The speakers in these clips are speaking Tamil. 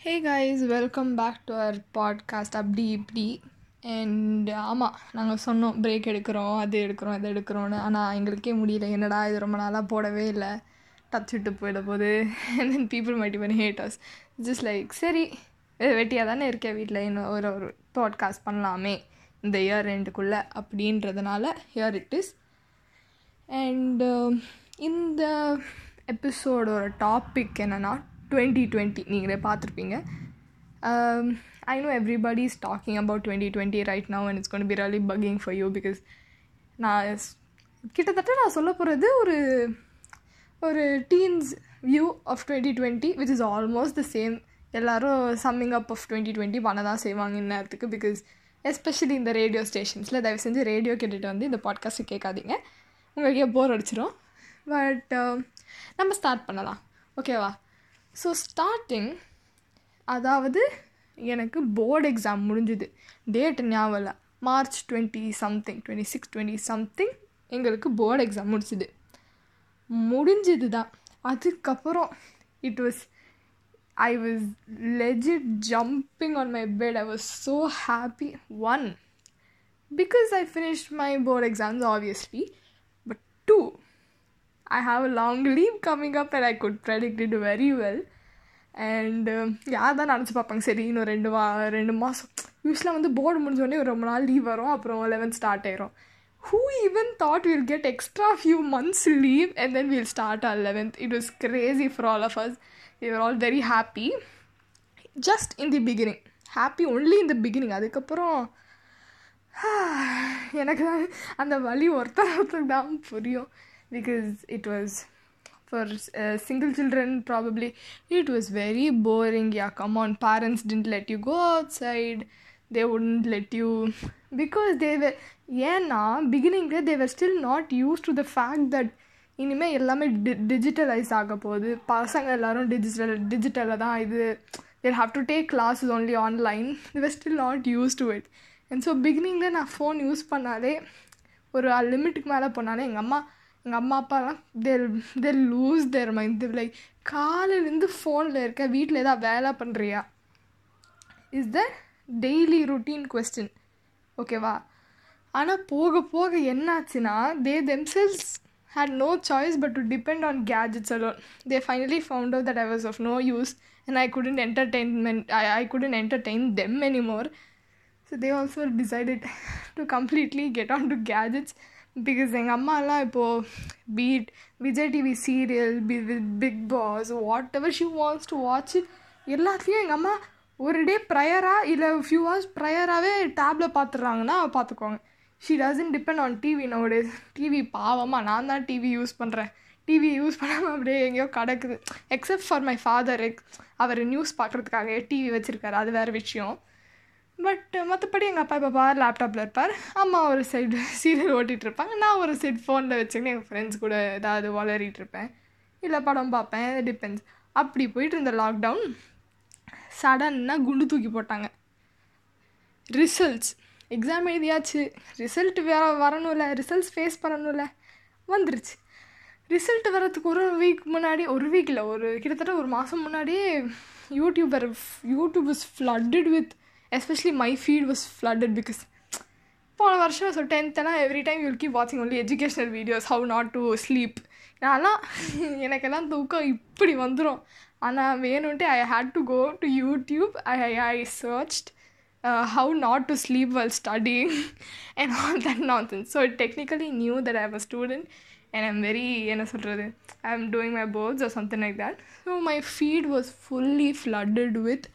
Hey guys welcome back to our podcast அப்படி இப்படி அண்ட் ஆமாம் நாங்கள் சொன்னோம் பிரேக் எடுக்கிறோம் அது எடுக்கிறோம் இது எடுக்கிறோன்னு ஆனால் எங்களுக்கே முடியல என்னடா இது ரொம்ப நாளாக போடவே இல்லை டச் விட்டு போயிட போது அண்ட் தென் பீப்புள் மைட் பண்ணி ஹேட்டர்ஸ் ஜஸ்ட் லைக் சரி வெட்டியாக தானே இருக்கேன் வீட்டில் இன்னும் ஒரு ஒரு பாட்காஸ்ட் பண்ணலாமே இந்த இயர் ரெண்டுக்குள்ளே அப்படின்றதுனால ஹியர் இட் இஸ் அண்டு இந்த எபிசோடோட டாபிக் என்னென்னா டுவெண்ட்டி டுவெண்ட்டி நீங்களே பார்த்துருப்பீங்க I know everybody is talking about twenty twenty right now and it's gonna be really bugging for you because நான் கிட்டத்தட்ட நான் சொல்ல போகிறது ஒரு ஒரு teen's view of twenty twenty which is almost the same எல்லோரும் summing up of twenty twenty பண்ண தான் செய்வாங்க இந்நேரத்துக்கு பிகாஸ் எஸ்பெஷலி இந்த ரேடியோ ஸ்டேஷன்ஸில் தயவு செஞ்சு ரேடியோ கேட்டுட்டு வந்து இந்த பாட்காஸ்ட்டு கேட்காதீங்க உங்களுக்கே போர் அடிச்சிடும் பட் நம்ம ஸ்டார்ட் பண்ணலாம் ஓகேவா ஸோ ஸ்டார்டிங் அதாவது எனக்கு போர்டு எக்ஸாம் முடிஞ்சுது டேட் ஞாபகம் இல்லை March twenty something twenty six twenty something எங்களுக்கு போர்டு எக்ஸாம் முடிச்சுது முடிஞ்சது தான் அதுக்கப்புறம் it was I was legit jumping on my bed I was so happy one because I finished my board exams obviously but to I have a long leave coming up and I could predict it very well. And யார் தான் நினச்சி பார்ப்பாங்க சரி இன்னும் ரெண்டு வா ரெண்டு மாதம் யூஸ்வலாக வந்து போர்டு முடிஞ்சோடனே ஒரு ரொம்ப நாள் லீவ் வரும் அப்புறம் லெவன்த் ஸ்டார்ட் ஆயிரும் who even thought will get extra few months leave and then will start our eleventh it was crazy for all of us you're all very happy just in the beginning happy only in the beginning அதுக்கப்புறம் எனக்கு தான் அந்த வழி ஒருத்தர் ஒருத்தர் தான் புரியும் because it was for uh, single children probably it was very boring yeah come on parents didn't let you go outside they wouldn't let you because they were ஏன்னா பிகினிங்கில் they were still not used to the fact that இனிமேல் எல்லாமே டி டிஜிட்டலைஸ் ஆக போகுது பசங்க எல்லோரும் டிஜிட்டல் டிஜிட்டலில் தான் இது there have to take classes only online they were still not used to it and so பிகினிங்கில் நான் ஃபோன் யூஸ் பண்ணாலே ஒரு லிமிட்டுக்கு மேலே போனாலே எங்கள் அம்மா எங்கள் அம்மா அப்பாலாம் they'll they'll lose their mind திவ் லைக் காலையிலேருந்து ஃபோனில் இருக்க வீட்டில் ஏதாவது வேலை பண்ணுறியா is the daily routine question ஓகேவா ஆனால் போக போக என்னாச்சுன்னா they themselves had no choice but to depend on gadgets alone they finally found out that I was of no use and I couldn't entertainment I I couldn't entertain them anymore so they also decided to completely get on to gadgets because எங்கள் அம்மாலாம் இப்போது பீட் விஜய் டிவி சீரியல் பி Bigg Boss whatever she wants to watch எல்லாத்துலேயும் எங்கள் அம்மா ஒரு டே ப்ரையராக இல்லை ஃபியூ ஹவர்ஸ் ப்ரையராகவே டேப்பில் பார்த்துட்றாங்கன்னா பார்த்துக்கோங்க she doesn't depend on TV நோட டிவி பாவமாக நான் தான் டிவி யூஸ் பண்ணுறேன் டிவி யூஸ் பண்ணாமல் அப்படியே எங்கேயோ கிடக்குது எக்ஸப்ட் ஃபார் மை ஃபாதர் அவர் நியூஸ் பார்க்குறதுக்காக டிவி வச்சுருக்காரு அது வேறு விஷயம் பட் மற்றபடி எங்கள் அப்பா பாப்பா லேப்டாப்பில் இருப்பார் அம்மா ஒரு சைடு சீரியல் ஓட்டிகிட்டு இருப்பாங்க நான் ஒரு சைடு ஃபோனில் வச்சுக்கின்னு எங்கள் ஃப்ரெண்ட்ஸ் கூட ஏதாவது வளரிட்டு இருப்பேன் இல்லை படம் பார்ப்பேன் டிபெண்ட்ஸ் அப்படி போயிட்டு இருந்த லாக்டவுன் சடன்னாக குண்டு தூக்கி போட்டாங்க ரிசல்ட்ஸ் எக்ஸாம் எழுதியாச்சு ரிசல்ட் வேற வரணும்ல ரிசல்ட்ஸ் ஃபேஸ் பண்ணணும்ல வந்துருச்சு ரிசல்ட் வரதுக்கு ஒரு வீக் முன்னாடி ஒரு வீக் இல்லை ஒரு கிட்டத்தட்ட ஒரு மாதம் முன்னாடியே YouTuber YouTube is flooded with especially my feed was flooded because போன வருஷம் ஸோ டென்த்தெல்லாம் எவ்ரி டைம் யூல் கீப் வாட்சிங் only educational videos how not to sleep நான்லாம் எனக்கெல்லாம் தூக்கம் இப்படி வந்துடும் ஆனால் வேணும்ட்டு I hate to go to YouTube I I searched how not to sleep well studying and all that not so it technically knew that I am a student and I'm very என்ன சொல்கிறது I am doing my boards or something like that so my feed was fully flooded with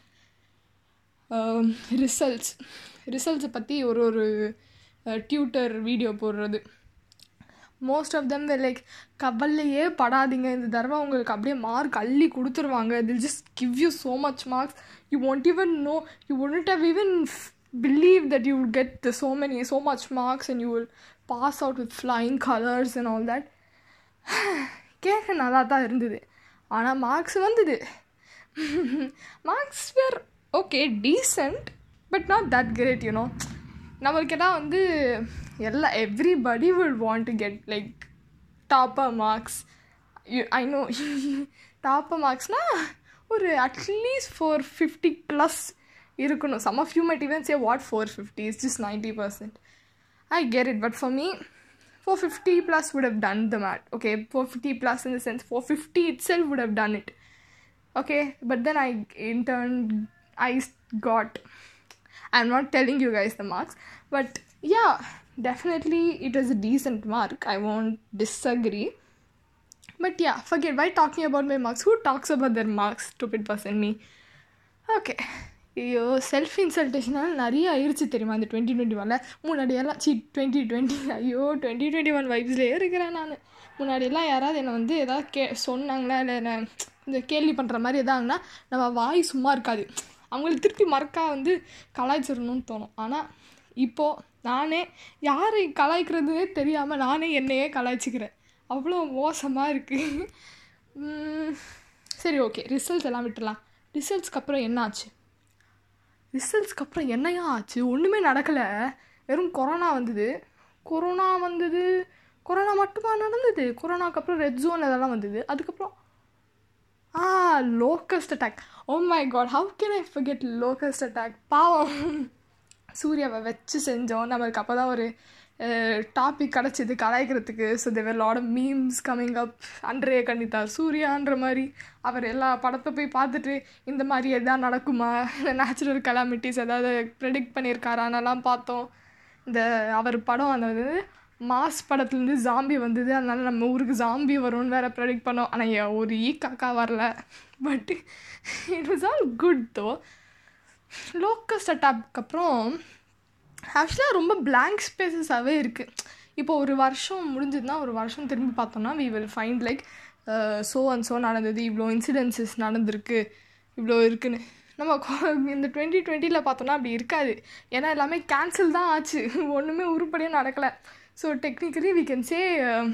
results ரிசல்ட்ஸை பற்றி ஒரு ஒரு டியூட்டர் வீடியோ போடுறது மோஸ்ட் ஆஃப் தெம் லைக் கவல்லையே படாதீங்க இந்த தடவை உங்களுக்கு அப்படியே மார்க் அள்ளி கொடுத்துருவாங்க they'll just give you so much marks you won't even know you won't have even believe that you will get the so many so much marks and you will pass out with flying colours and all that கேட்க நல்லா தான் இருந்தது ஆனால் மார்க்ஸ் வந்தது marks were okay decent but not that great you know நம்மளுக்கு எல்லாம் வந்து எல்லா everybody will want to get like topper marks I know topper மார்க்ஸ்னால் ஒரு அட்லீஸ்ட் ஃபோர் ஃபிஃப்டி ப்ளஸ் இருக்கணும் some of you might even say what four fifty is just ninety percent I get it but for me four fifty plus would have done the math okay 450 plus in the sense 450 itself would have done it okay but then i in turn i got i'm not telling you guys the marks but yeah definitely it was a decent mark i won't disagree but yeah forget why talking about my marks who talks about their marks stupid person me okay ஐயோ செல்ஃப் இன்சல்டேஷனால் நிறைய ஆயிடுச்சு தெரியுமா இந்த டுவெண்ட்டி டுவெண்ட்டி ஒனில் முன்னாடியெல்லாம் சி டுவெண்ட்டி டுவெண்ட்டி ஐயோ டுவெண்ட்டி டுவெண்ட்டி ஒன் வைப்ஸ்லேயே இருக்கிறேன் நான் முன்னாடியெல்லாம் யாராவது என்னை வந்து எதாவது கே சொன்னாங்களா இல்லை என்ன கொஞ்சம் கேள்வி பண்ணுற மாதிரி எதாங்கன்னா நம்ம வாய் சும்மா இருக்காது அவங்களுக்கு திருப்பி மறக்கா வந்து கலாய்ச்சிடணும்னு தோணும் ஆனால் இப்போது நானே யாரை கலாய்க்கிறதுனே தெரியாமல் நானே என்னையே கலாய்ச்சிக்கிறேன் அவ்வளோ மோசமாக இருக்குது சரி ஓகே ரிசல்ட்ஸ் எல்லாம் விட்டுலாம் ரிசல்ட்ஸ்க்கு அப்புறம் என்ன ஆச்சு ரிசல்ட்ஸ்க்கு அப்புறம் என்னையா ஆச்சு ஒன்றுமே நடக்கலை வெறும் கொரோனா வந்தது கொரோனா வந்தது கொரோனா மட்டுமா நடந்தது கொரோனாக்கு அப்புறம் ரெட் ஜோன் அதெல்லாம் வந்தது அதுக்கப்புறம் a locust attack oh my god how can I forget locust attack பாவம் சூர்யாவை வச்சு செஞ்சோம் நம்மளுக்கு அப்போ தான் ஒரு டாபிக் கிடச்சிது கலாய்க்கிறதுக்கு so there were lot of memes coming up அன்றைய கண்டித்தார் சூர்யான்ற மாதிரி அவர் எல்லா படத்தை போய் பார்த்துட்டு இந்த மாதிரி எதாவது நடக்குமா இந்த நேச்சுரல் கலாமிட்டிஸ் ஏதாவது ப்ரெடிக்ட் பண்ணியிருக்காரானெல்லாம் பார்த்தோம் இந்த அவர் படம் அந்த வந்து மாஸ் படத்துலேருந்து ஜாம்பி வந்தது அதனால நம்ம ஊருக்கு ஜாம்பி வரும்னு வேறு ப்ரெடிக்ட் பண்ணோம் ஆனால் ஒரு ஈ காக்கா வரல but it was all good though locust attack அப்புறம் ஆக்சுவலாக ரொம்ப பிளாங்க் ஸ்பேசஸாகவே இருக்குது இப்போ ஒரு வருஷம் முடிஞ்சதுன்னா ஒரு வருஷம் திரும்பி பார்த்தோம்னா we will find like so and so நடந்தது இவ்வளோ இன்சிடென்சஸ் நடந்திருக்கு இவ்வளோ இருக்குன்னு நம்ம இந்த டுவெண்ட்டி டுவெண்ட்டியில் பார்த்தோம்னா அப்படி இருக்காது ஏன்னா எல்லாமே கேன்சல் தான் ஆச்சு ஒன்றுமே உருப்படியாக நடக்கலை so technically we can say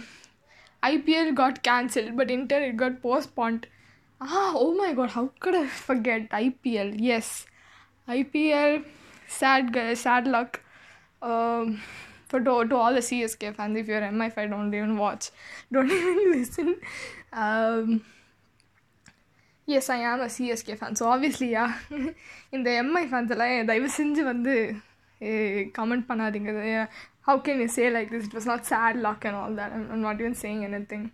IPL got cancel but inter it got postponed ah oh my god how could I forget IPL yes IPL sad sad luck um, for to, to all the CSK fans. If you're MI5, don't even watch, don't even listen. Um, yes, I am a CSK fan. So obviously, yeah, இந்த எம்ஐ ஃபேன்ஸ் எல்லாம் தயவு செஞ்சு வந்து கமெண்ட் பண்ணாதீங்க how can you say like this it was not sad luck and all that I'm not even saying anything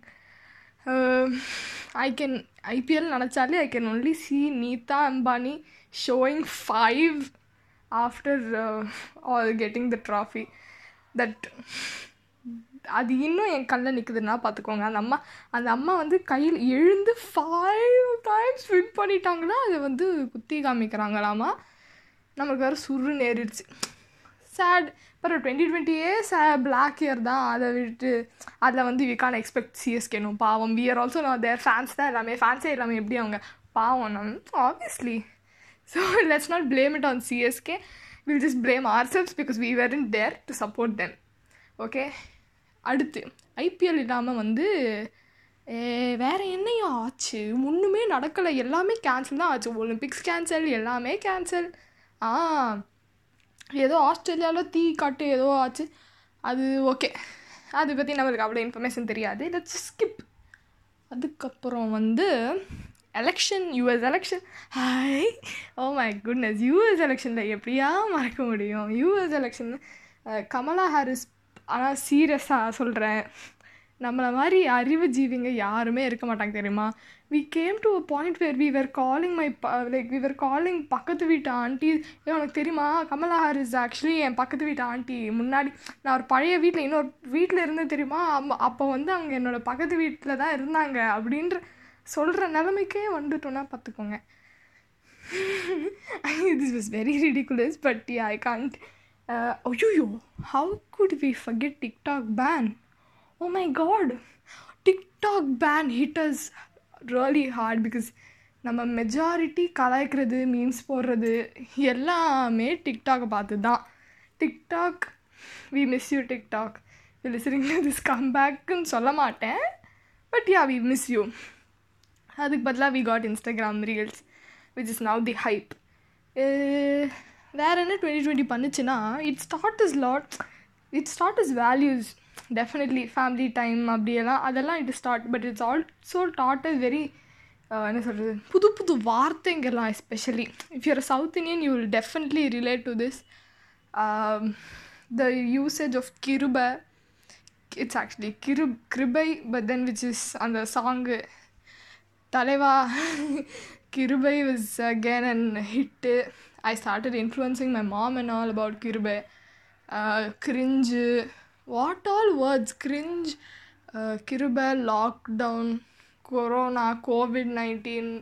I can IPL நினச்சாலே I can only see Nita Ambani showing five after all getting the trophy that அது இன்னும் என் கண்ணில் நிற்குதுன்னா பார்த்துக்கோங்க அந்த அம்மா அந்த அம்மா வந்து கையில் எழுந்து ஃபைவ் டைம்ஸ் வின் பண்ணிட்டாங்களா அதை வந்து குத்தி காமிக்கிறாங்களாமா நமக்கு வேறு சுரு நேரிடுச்சு சேட் அப்புறம் டுவெண்ட்டி டுவெண்ட்டியே சே பிளாக் இயர் தான் அதை விட்டு அதில் வந்து வி கான் எக்ஸ்பெக்ட் சிஎஸ்கேனும் பாவம் வி ஆர் ஆல்சோ நான் தேர் ஃபேன்ஸ் தான் எல்லாமே ஃபேன்ஸே எல்லாமே எப்படி அவங்க பாவம் நம் obviously So let's not blame it on CSK. We'll just blame ourselves because we weren't there to support them. Okay அடுத்து ஐபிஎல் இல்லாமல் வந்து வேறு என்னையும் ஆச்சு ஒன்றுமே நடக்கலை எல்லாமே கேன்சல் தான் ஆச்சு ஒலிம்பிக்ஸ் கேன்சல் எல்லாமே கேன்சல் ஆ ஏதோ ஆஸ்திரேலியாவில் தீ காட்டு ஏதோ ஆச்சு அது ஓகே அதை பற்றி நம்மளுக்கு அவ்வளோ இன்ஃபர்மேஷன் தெரியாது லெட்ஸ் ஸ்கிப் அதுக்கப்புறம் வந்து election US election hi oh my goodness US எலெக்ஷனில் எப்படியா மறக்க முடியும் யூஎஸ் எலெக்ஷன் கமலா ஹாரிஸ் ஆனால் சீரியஸாக சொல்கிறேன் நம்மளை மாதிரி அறிவு ஜீவிங்க யாருமே இருக்க மாட்டாங்க தெரியுமா we came to a point where we were calling my like we were calling பக்கத்து வீட்டு ஆண்டி ஏன் உனக்கு தெரியுமா கமலா ஹாரிஸ் ஆக்சுவலி என் பக்கத்து வீட்டு ஆண்டி முன்னாடி நான் ஒரு பழைய வீட்டில் இன்னொரு வீட்டில் இருந்து தெரியுமா அப்போ வந்து அவங்க என்னோடய பக்கத்து வீட்டில் தான் இருந்தாங்க அப்படின்ற சொல்கிற நிலைமைக்கே வந்துட்டோன்னா பார்த்துக்கோங்க this was very ridiculous but I can't ஐயோ how could we forget TikTok ban oh my god TikTok ban hit us really hard because நம்ம மெஜாரிட்டி கலாய்க்கிறது மீம்ஸ் போடுறது எல்லாமே டிக்டாக்கை பார்த்து தான் TikTok we miss you TikTok listening this come பேக்குன்னு சொல்ல மாட்டேன் but yeah we miss you அதுக்கு பதிலாக we got Instagram reels which is now the hype வேறு என்ன டுவெண்ட்டி டுவெண்ட்டி பண்ணுச்சுன்னா it start is lot it start is values definitely family time அப்படியெல்லாம் அதெல்லாம் it start but it's also that is very என்ன சொல்கிறது புது புது வார்த்தைங்கெல்லாம் especially if you're South Indian you will definitely relate to this the usage of கிருப இட்ஸ் ஆக்சுவலி கிரு கிருபை பட் தென் விச் இஸ் அந்த சாங்கு தலைவா கிருபை was again and hit I started influencing my mom and all about கிருபை cringe what all words cringe கிருபை lockdown corona COVID nineteen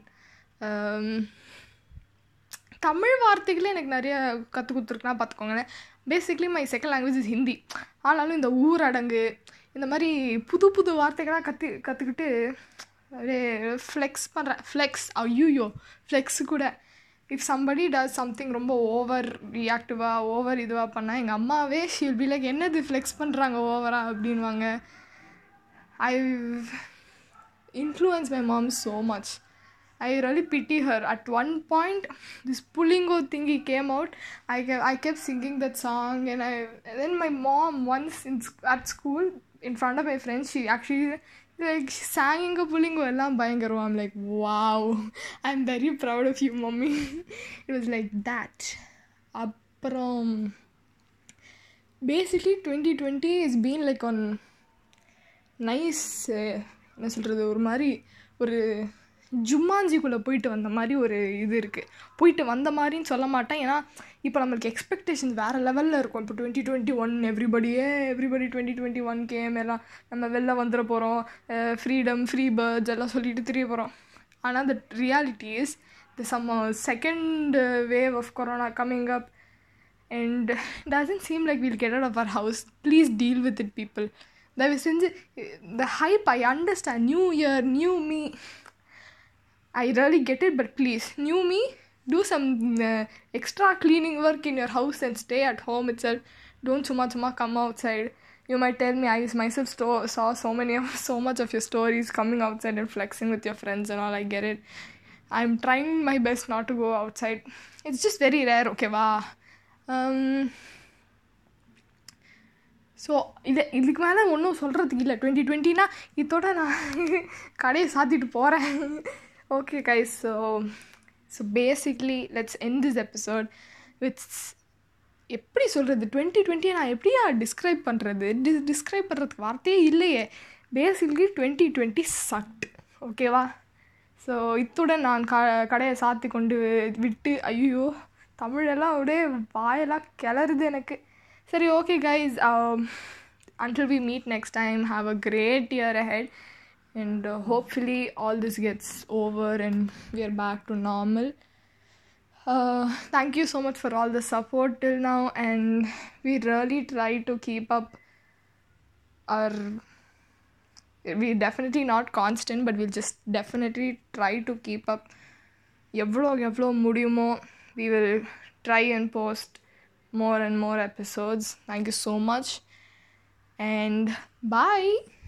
Tamil வார்த்தைகளே எனக்கு நிறைய கற்றுக் கொடுத்துருக்குனா பார்த்துக்கோங்களேன் basically my second language is Hindi ஆனாலும் இந்த ஊரடங்கு இந்த மாதிரி புது புது வார்த்தைகளாக கற்று கற்றுக்கிட்டு அப்படியே ஃப்ளெக்ஸ் பண்ணுறேன் ஃப்ளெக்ஸ் ஐயூயோ ஃப்ளெக்ஸ் கூட இஃப் சம்படி டஸ் சம்திங் ரொம்ப ஓவர் ரியாக்டிவாக ஓவர் இதுவாக பண்ணால் எங்கள் அம்மாவே ஷீல் பி லைக் என்னது ஃப்ளெக்ஸ் பண்ணுறாங்க ஓவராக அப்படின்வாங்க I influence my mom so much I really pity her. At one point, this Pulingo thingy came out. I kept, I kept singing that song, and I and then my mom once in, at school in front of my friends, she actually like sang in Pulingo எல்லாம் பயங்கரம் I'm like wow I'm very proud of you mommy it was like that அப்புறம் basically 2020 is been like on nice என்ன சொல்கிறது ஒரு மாதிரி ஒரு ஜும்மாஞ்சிக்குள்ளே போயிட்டு வந்த மாதிரி ஒரு இது இருக்குது போயிட்டு வந்த மாதிரின்னு சொல்ல மாட்டேன் ஏன்னா இப்போ நம்மளுக்கு எக்ஸ்பெக்டேஷன்ஸ் வேறு லெவலில் இருக்கும் இப்போ டுவெண்ட்டி டுவெண்ட்டி ஒன் எவ்ரிபடியே everybody twenty twenty one game எல்லாம் நம்ம வெளில வந்துட போகிறோம் ஃப்ரீடம் ஃப்ரீ பேர்ட்ஸ் எல்லாம் சொல்லிட்டு தெரிய போகிறோம் ஆனால் the reality is the some second wave of corona coming up and doesn't seem like will get out of our house please deal with it people தயவு செஞ்சு the hype I understand new year new me I really get it, but please, new me, do some uh, extra cleaning work in your house and stay at home itself. Don't chuma chuma come outside. You might tell me I myself sto- saw so many of so much of your stories coming outside and flexing with your friends and all. I get it. I'm trying my best not to go outside. It's just very rare, okay, வா ஸோ இது இதுக்கு மேலே ஒன்றும் சொல்கிறதுக்கு இல்லை டுவெண்ட்டி டுவெண்ட்டினா இதோட நான் கடையை சாத்திட்டு போகிறேன் okay guys so so basically let's end this episode with எப்படி சொல்கிறது டுவெண்ட்டி டுவெண்ட்டியை நான் எப்படியா டிஸ்கிரைப் பண்ணுறது டி டிஸ்கிரைப் பண்ணுறதுக்கு வார்த்தையே இல்லையே பேசிக்லி டுவெண்ட்டி டுவெண்ட்டி சக்ட் ஓகேவா ஸோ இத்துடன் நான் க கடையை சாத்தி கொண்டு விட்டு ஐயோ தமிழெல்லாம் அப்படியே வாயெல்லாம் கிளறுது எனக்கு சரி okay guys until we meet next time have a great year ahead and uh, hopefully all this gets over and we are back to normal uh, thank you so much for all the support till now and we really try to keep up our we definitely not constant but we'll just definitely try to keep up எவ்வளோ எவ்வளோ முடியுமோ we will try and post more and more episodes thank you so much and bye